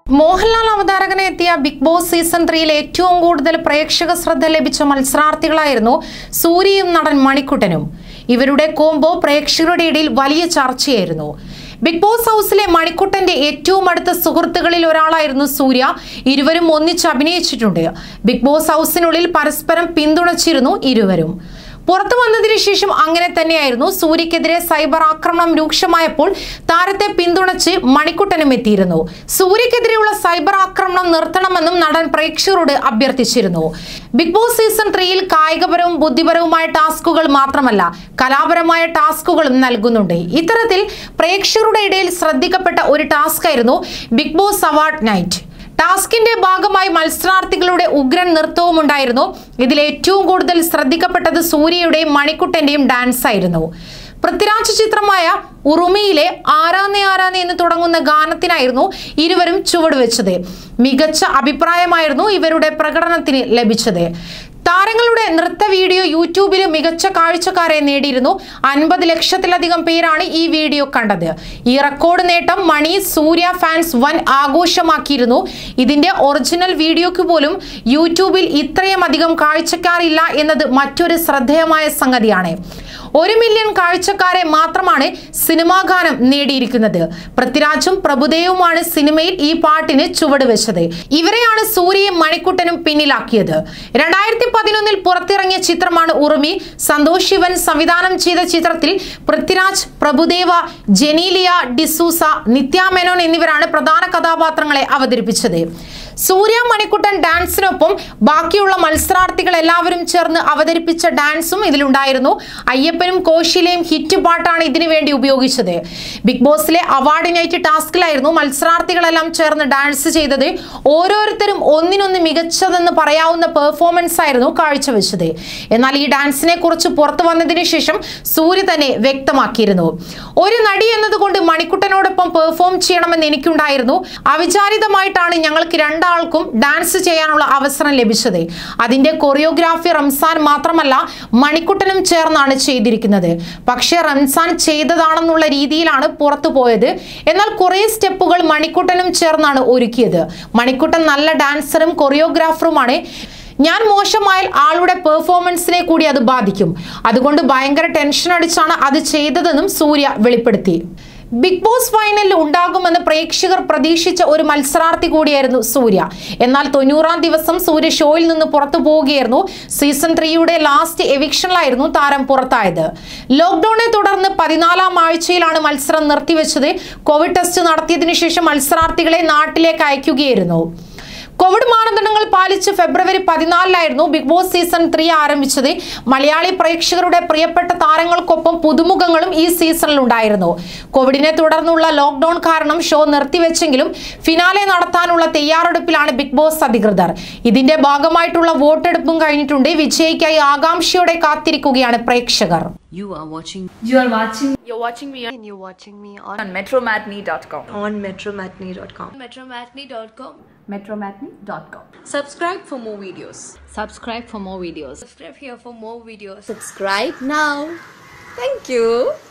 മോഹൻലാൽ അവതാരകനെ എത്തിയ big Boss season ത്രീയിൽ ഏറ്റവും കൂടുതൽ പ്രേക്ഷക ശ്രദ്ധ ലഭിച്ച മത്സരാർത്ഥികളായിരുന്നു സൂര്യയും നടൻ മണിക്കുട്ടനും ഇവരുടെ കോംബോ പ്രേക്ഷകരുടെ ഇടയിൽ വലിയ ചർച്ചയായിരുന്നു ബിഗ് ബോസ് ഹൗസിലെ മണിക്കുട്ടന്റെ ഏറ്റവും അടുത്ത സുഹൃത്തുക്കളിൽ ഒരാളായിരുന്നു സൂര്യ ഇരുവരും ഒന്നിച്ച് അഭിനയിച്ചിട്ടുണ്ട് ബിഗ് ബോസ് ഹൗസിനുള്ളിൽ പരസ്പരം പിന്തുണച്ചിരുന്നു ഇരുവരും പുറത്തു വന്നതിന് ശേഷം അങ്ങനെ തന്നെയായിരുന്നു സൂര്യക്കെതിരെ സൈബർ ആക്രമണം രൂക്ഷമായപ്പോൾ താരത്തെ പിന്തുണച്ച് മണിക്കുട്ടനും എത്തിയിരുന്നു സൂര്യക്കെതിരെയുള്ള സൈബർ ആക്രമണം നിർത്തണമെന്നും നടൻ പ്രേക്ഷകരോട് അഭ്യർത്ഥിച്ചിരുന്നു ബിഗ് ബോസ് സീസൺ ത്രീയിൽ കായികപരവും ബുദ്ധിപരവുമായ ടാസ്കുകൾ മാത്രമല്ല കലാപരമായ ടാസ്കുകളും നൽകുന്നുണ്ട് ഇത്തരത്തിൽ പ്രേക്ഷകരുടെ ഇടയിൽ ശ്രദ്ധിക്കപ്പെട്ട ഒരു ടാസ്ക് ആയിരുന്നു ബിഗ് ബോസ് അവാർഡ് നൈറ്റ് ടാസ്കിന്റെ ഭാഗമായി മത്സരാർത്ഥികളുടെ ഉഗ്രൻ നൃത്തവും ഉണ്ടായിരുന്നു ഇതിൽ ഏറ്റവും കൂടുതൽ ശ്രദ്ധിക്കപ്പെട്ടത് സൂര്യയുടെയും മണിക്കുട്ടന്റെയും ഡാൻസ് ആയിരുന്നു പൃഥ്വിരാജ് ചിത്രമായ ഉറുമിയിലെ ആരാന്നെ ആരാന്നെ എന്ന് തുടങ്ങുന്ന ഗാനത്തിനായിരുന്നു ഇരുവരും ചുവടുവെച്ചത് മികച്ച അഭിപ്രായമായിരുന്നു ഇവരുടെ പ്രകടനത്തിന് ലഭിച്ചത് താരങ്ങളുടെ നൃത്ത വീഡിയോ യൂട്യൂബിൽ മികച്ച കാഴ്ചക്കാരെ നേടിയിരുന്നു അൻപത് ലക്ഷത്തിലധികം പേരാണ് ഈ വീഡിയോ കണ്ടത് ഈ റെക്കോർഡ് നേട്ടം മണി സൂര്യ ഫാൻസ് വൻ ആഘോഷമാക്കിയിരുന്നു ഇതിന്റെ ഒറിജിനൽ വീഡിയോക്ക് പോലും യൂട്യൂബിൽ ഇത്രയും അധികം കാഴ്ചക്കാരില്ല എന്നത് മറ്റൊരു ശ്രദ്ധേയമായ സംഗതിയാണ് ഒരു മില്യൺ കാഴ്ചക്കാരെ മാത്രമാണ് സിനിമാ ഗാനം നേടിയിരിക്കുന്നത് പൃഥ്വിരാജും പ്രഭുദേവുമാണ് സിനിമയിൽ ഈ പാട്ടിന് ചുവട് വെച്ചത് ഇവരെയാണ് സൂര്യയും മണിക്കുട്ടനും പിന്നിലാക്കിയത് രണ്ടായിരത്തി പതിനൊന്നിൽ പുറത്തിറങ്ങിയ ചിത്രമാണ് ഉറുമി സന്തോഷ് ശിവൻ സംവിധാനം ചെയ്ത ചിത്രത്തിൽ പൃഥ്വിരാജ് പ്രഭുദേവ ജനീലിയ ഡിസൂസ നിത്യ മേനോൻ എന്നിവരാണ് പ്രധാന കഥാപാത്രങ്ങളെ അവതരിപ്പിച്ചത് സൂര്യ മണിക്കുട്ടൻ ഡാൻസിനൊപ്പം ബാക്കിയുള്ള മത്സരാർത്ഥികൾ എല്ലാവരും ചേർന്ന് അവതരിപ്പിച്ച ഡാൻസും ഇതിലുണ്ടായിരുന്നു അയ്യപ്പനും കോശിയിലെയും ഹിറ്റ് പാട്ടാണ് ഇതിനു വേണ്ടി ഉപയോഗിച്ചത് ബിഗ് ബോസിലെ അവാർഡ് നൈറ്റ് ടാസ്കിലായിരുന്നു മത്സരാർത്ഥികളെല്ലാം ചേർന്ന് ഡാൻസ് ചെയ്തത് ഓരോരുത്തരും ഒന്നിനൊന്ന് മികച്ചതെന്ന് പറയാവുന്ന പെർഫോമൻസ് ആയിരുന്നു കാഴ്ചവെച്ചത് എന്നാൽ ഈ ഡാൻസിനെ കുറിച്ച് പുറത്തു വന്നതിന് ശേഷം സൂര്യ തന്നെ വ്യക്തമാക്കിയിരുന്നു ഒരു നടി എന്നതുകൊണ്ട് മണിക്കുട്ടനോടൊപ്പം പെർഫോം ചെയ്യണമെന്ന് എനിക്കുണ്ടായിരുന്നു അവിചാരിതമായിട്ടാണ് ഞങ്ങൾക്ക് രണ്ടാൾക്കും ഡാൻസ് ചെയ്യാനുള്ള അവസരം ലഭിച്ചത് അതിന്റെ കൊറിയോഗ്രാഫി റംസാൻ മാത്രമല്ല മണിക്കുട്ടനും ചേർന്നാണ് ചെയ്തിരിക്കുന്നത് പക്ഷേ റംസാൻ ചെയ്തതാണെന്നുള്ള രീതിയിലാണ് പുറത്തു പോയത് എന്നാൽ കുറേ സ്റ്റെപ്പുകൾ മണിക്കുട്ടനും ചേർന്നാണ് ഒരുക്കിയത് മണിക്കുട്ടൻ നല്ല ഡാൻസറും കൊറിയോഗ്രാഫറുമാണ് ഞാൻ മോശമായാൽ ആളുടെ പെർഫോമൻസിനെ കൂടി അത് ബാധിക്കും അതുകൊണ്ട് ഭയങ്കര ടെൻഷൻ അടിച്ചാണ് അത് ചെയ്തതെന്നും സൂര്യ വെളിപ്പെടുത്തി ബിഗ് ബോസ് ഫൈനലിൽ ഉണ്ടാകുമെന്ന് പ്രേക്ഷകർ പ്രതീക്ഷിച്ച ഒരു മത്സരാർത്ഥി കൂടിയായിരുന്നു സൂര്യ എന്നാൽ തൊണ്ണൂറാം ദിവസം സൂര്യ ഷോയിൽ നിന്ന് പുറത്തു പോവുകയായിരുന്നു സീസൺ ത്രീയുടെ ലാസ്റ്റ് എവിക്ഷനിലായിരുന്നു താരം പുറത്തായത് ലോക്ക്ഡൌണിനെ തുടർന്ന് പതിനാലാം ആഴ്ചയിലാണ് മത്സരം നിർത്തിവെച്ചത് കോവിഡ് ടെസ്റ്റ് നടത്തിയതിനു ശേഷം മത്സരാർത്ഥികളെ നാട്ടിലേക്ക് അയക്കുകയായിരുന്നു കോവിഡ് മാനദണ്ഡങ്ങൾ പാലിച്ച് ഫെബ്രുവരി പതിനാലിലായിരുന്നു ബിഗ് ബോസ് സീസൺ ത്രീ ആരംഭിച്ചത് മലയാളി പ്രേക്ഷകരുടെ പ്രിയപ്പെട്ട താരങ്ങൾക്കൊപ്പം പുതുമുഖങ്ങളും ഈ സീസണിൽ ഉണ്ടായിരുന്നു കോവിഡിനെ തുടർന്നുള്ള ലോക്ക്ഡൌൺ കാരണം ഷോ നിർത്തിവെച്ചെങ്കിലും ഫിനാലെ നടത്താനുള്ള തയ്യാറെടുപ്പിലാണ് ബിഗ് ബോസ് അധികൃതർ ഇതിന്റെ ഭാഗമായിട്ടുള്ള വോട്ടെടുപ്പും കഴിഞ്ഞിട്ടുണ്ട് വിജയിക്കായി ആകാംക്ഷയോടെ കാത്തിരിക്കുകയാണ് പ്രേക്ഷകർ You are watching You are watching You're watching me on, and you're watching me on, on metromatney.com. on metromatney.com. metromatney.com. Metromatney.com. Subscribe for more videos. Subscribe for more videos. Subscribe here for more videos. Subscribe now. Thank you.